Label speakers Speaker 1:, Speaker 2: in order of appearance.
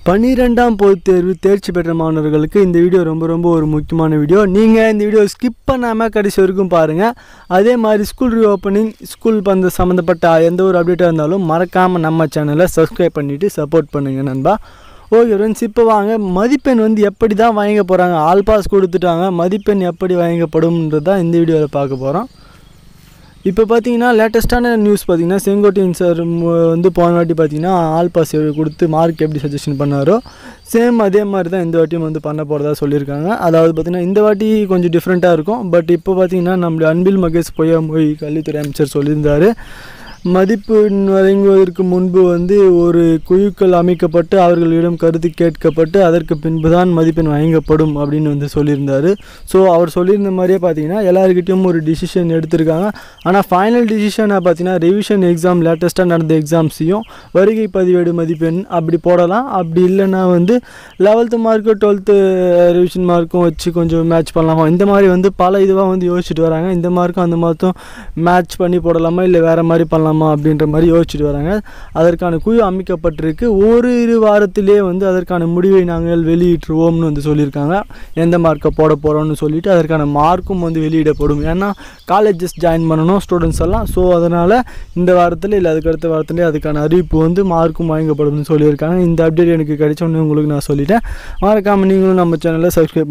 Speaker 1: பன்னிரெண்டாம் பொதுத் தேர்வு தேர்ச்சி பெற்ற மாணவர்களுக்கு இந்த வீடியோ ரொம்ப ரொம்ப ஒரு முக்கியமான வீடியோ நீங்கள் இந்த வீடியோ ஸ்கிப் பண்ணாமல் கடைசி வரைக்கும் பாருங்கள் அதே மாதிரி ஸ்கூல் ரீஓப்பனிங் ஸ்கூல் பந்த சம்மந்தப்பட்ட எந்த ஒரு அப்டேட்டாக இருந்தாலும் மறக்காமல் நம்ம சேனலை சப்ஸ்கிரைப் பண்ணிவிட்டு சப்போர்ட் பண்ணுங்கள் நண்பா ஓகே ஃப்ரெண்ட்ஸ் இப்போ வாங்க மதிப்பெண் வந்து எப்படி தான் வாங்க போகிறாங்க ஆல் பாஸ் கொடுத்துட்டாங்க மதிப்பெண் எப்படி வழங்கப்படும்ன்றது தான் இந்த வீடியோவில் பார்க்க போகிறோம் இப்போ பார்த்தீங்கன்னா லேட்டஸ்ட்டான நியூஸ் பார்த்தீங்கன்னா செங்கோட்டையன் சார் மு- வந்து போன வாட்டி பார்த்தீங்கன்னா ஆல் பாஸ் கொடுத்து மார்க் எப்படி சஜஷன் பண்ணாரோ சேம் அதே மாதிரி தான் இந்த வாட்டியும் வந்து பண்ண போகிறதா சொல்லியிருக்காங்க அதாவது பார்த்தீங்கன்னா இந்த வாட்டி கொஞ்சம் டிஃப்ரெண்ட்டாக இருக்கும் பட் இப்போ பார்த்தீங்கன்னா நம்மளுடைய அன்பில் மகேஷ் பொய்யாமொழி கல்வித்துறை அமைச்சர் சொல்லியிருந்தார் மதிப்பு வழங்குவதற்கு முன்பு வந்து ஒரு குழுக்கள் அமைக்கப்பட்டு அவர்களிடம் கருத்து கேட்கப்பட்டு அதற்கு பின்பு தான் மதிப்பெண் வழங்கப்படும் அப்படின்னு வந்து சொல்லியிருந்தார் ஸோ அவர் சொல்லியிருந்த மாதிரியே பார்த்தீங்கன்னா எல்லாருக்கிட்டையும் ஒரு டிசிஷன் எடுத்திருக்காங்க ஆனால் ஃபைனல் டிசிஷனை பார்த்தீங்கன்னா ரிவிஷன் எக்ஸாம் லேட்டஸ்ட்டாக நடந்த எக்ஸாம்ஸையும் வருகை பதிவேடு மதிப்பெண் அப்படி போடலாம் அப்படி இல்லைன்னா வந்து லெவல்த்து மார்க்கு டுவெல்த்து ரிவிஷன் மார்க்கும் வச்சு கொஞ்சம் மேட்ச் பண்ணலாமா இந்த மாதிரி வந்து பல இதுவாக வந்து யோசிச்சுட்டு வராங்க இந்த மார்க்கும் அந்த மார்க்கும் மேட்ச் பண்ணி போடலாமா இல்லை வேறு மாதிரி பண்ணலாமா அப்படின்ற மாதிரி யோசிச்சுட்டு வராங்க அதற்கான குழு அமைக்கப்பட்டிருக்கு ஒரு இரு வாரத்திலே வந்து அதற்கான முடிவை நாங்கள் வெளியிட்டுருவோம்னு வந்து சொல்லியிருக்காங்க எந்த மார்க்கை போட போகிறோம்னு சொல்லிட்டு அதற்கான மார்க்கும் வந்து வெளியிடப்படும் ஏன்னா காலேஜஸ் ஜாயின் பண்ணணும் ஸ்டூடெண்ட்ஸ் எல்லாம் ஸோ அதனால் இந்த வாரத்தில் இல்லை அதுக்கு அடுத்த வாரத்திலே அதுக்கான அறிவிப்பு வந்து மார்க்கும் வழங்கப்படும்னு சொல்லியிருக்காங்க இந்த அப்டேட் எனக்கு கிடைச்சோன்னு உங்களுக்கு நான் சொல்லிட்டேன் மறக்காமல் நீங்களும் நம்ம சேனலை சப்ஸ்கிரைப்